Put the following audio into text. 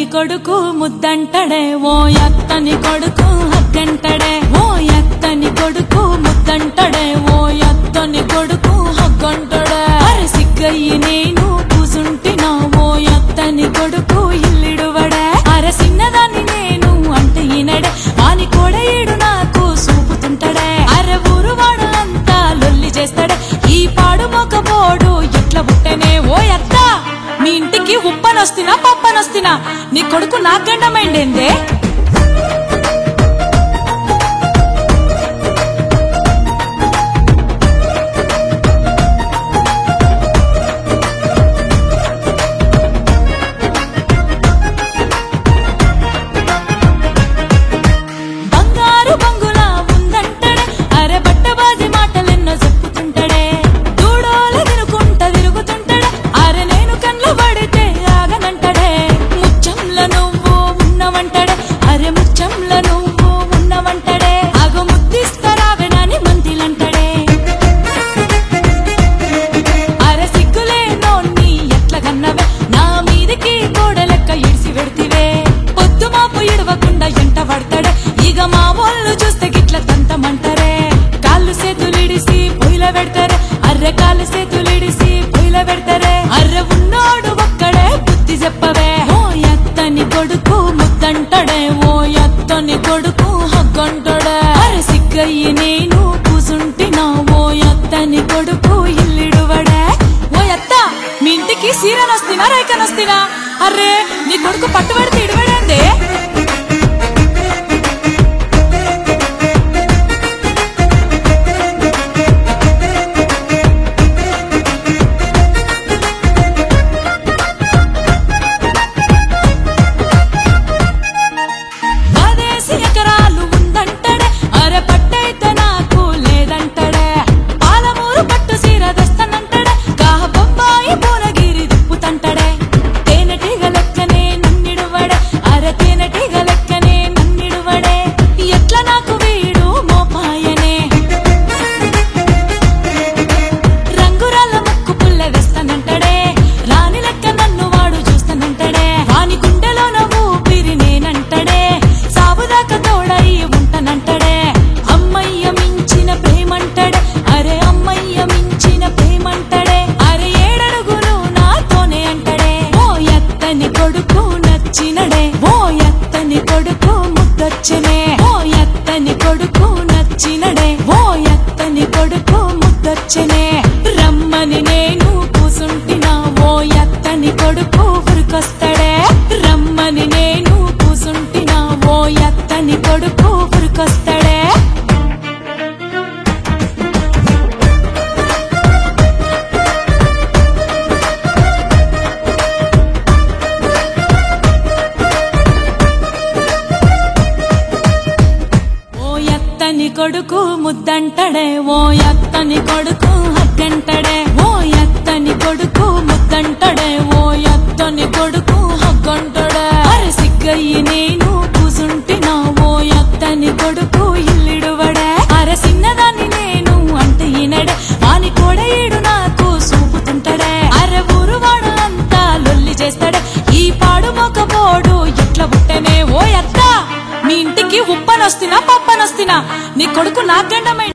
ఎత్తని కొడుకు ముద్దంటడే ఓ ఎత్తని కొడుకు హగ్గంటడే ఓ ఎత్తని కొడుకు ముద్దంటడే ఓ ఎత్తని కొడుకు హగ్గంటడే అరే సిగ్గయ్యి నేను కూసుంటినా ఓ ఎత్తని కొడుకు ఇల్లిడువడే అరే సిన్నదాన్ని నేను అంటే ఈనడే వాని కొడయిడు నాకు సూపుతుంటడే అరే ఊరు వాడలంతా లొల్లి చేస్తాడే ఈ పాడు మొక్కపోడు ఎట్లా పుట్టనే ఓ ఎత్త మీ ఇంటికి ఉప్పనొస్తున్నా పప్పనొస్తున్నా నీ కొడుకు నాకు గండమైండేందే బంగారు బంగులా ఉందంటడే అరే బట్టబాజి మాటలెన్నో చెప్పుతుంటడే దూడోల తినుకుంట తిరుగుతుంటడే అరే నేను కళ్ళు పడితే ఆగనంటడే ముచ్చంల నువ్వు ఉన్నవంటడే అరే ముచ్చంల నువ్వు ఉన్నవంటడే అగ ముద్దిస్తరావెనని మందిలంటడే అరే సిగ్గులేనోన్ని ఎట్ల గన్నవే నా మీదికి గోడలెక్క ఇడిసి పెడితివే పొద్దు మాపు ఇడవకుండా ఎంట పడతాడే ఇక మా వాళ్ళు చూస్తే గిట్ల తంతమంటారే కాళ్ళు చేతులిడిసి పొయ్యిల పెడతారే అర్రె కాళ్ళు చేతులిడిసి పొయ్యిల పెడతారే అర్రె ఉన్నోడు ఒక్కడే బుద్ధి చెప్పవే ఓ ఎత్తని కొడుకు ముద్దంటడే ఓ ఎత్తని కొడుకు హగ్గంటడే అరే సిగ్గయ్యి నేను కూసుంటినా ఓ ఎత్తని కొడుకు ఇల్లిడువడే ఓ ఎత్త మీ ఇంటికి సీరనొస్తినా రైకనొస్తినా అర్రే నీ కొడుకు పట్టుబడితే ఇడవడందే పదేసి ఎకరాలు ఉందంటడే అరే పట్టయితే నాకు లేదంటడే పాలమూరు పట్టు సీర తెస్తానంటడే కాహ బొంబాయి పూరగిరి దిప్పుతంటడే తేనెటీగ లెక్కనే నన్నిడువడే అరే తేనెటీగ లెక్కనే నన్నిడువడే ఎట్ల నాకు వీడు మోపాయనే రంగురాళ్ళ ముక్కు పుల్ల వేస్తానంటడే రాణి లెక్క నన్ను వాడు చూస్తానంటడే వాని గుండెలో నవ్వు ఊపిరి నేనంటడే సావుదాకా తోడై ఉంటానంటడే అమ్మయ్య మించిన ప్రేమంటడే అరే అమ్మయ్య మించిన ప్రేమంటడే అరే ఏడడుగులు నాతోనే అంటడే ఓ ఎత్తని కొడుకు నచ్చినడే ఓ ఎత్తని కొడుకు ముద్దొచ్చనే ఓ ఎత్తని కొడుకు నచ్చినడే ఓ ఎత్తని కొడుకు ముద్దొచ్చనే రమ్మని నేను కూసుంటినా ఓ ఎత్తని కొడుకు ఉరికొస్తాడే రమ్మని నేను కూసుంటినా ఓ ఎత్తని కొడుకు ఉరికొస్తాడే ఓ ఎత్తని కొడుకు ముద్దంటడే ఓ ఎత్తని కొడుకు హగ్గంటడే ఓ ఎత్తని కొడుకు ముద్దంటడే ఓ ఎత్తని కొడుకు హగ్గంటడే అరే సిగ్గయ్యి నేను కూసుంటినా ఓ ఎత్తని కొడుకు ఇల్లిడువడే అరే సిన్నదాన్ని నేను అంటే ఈనడే వాని కొడయిడు నాకు సూపుతుంటడే అరే ఊరు వాడలంతా లొల్లి చేస్తాడే ఈ పాడు మొక్కపోడు ఎట్ల పుట్టనే ఓ ఎత్త మీ ఇంటికి ఉప్పనొస్తినా పప్పనొస్తినా నీ కొడుకు నాకు గండమై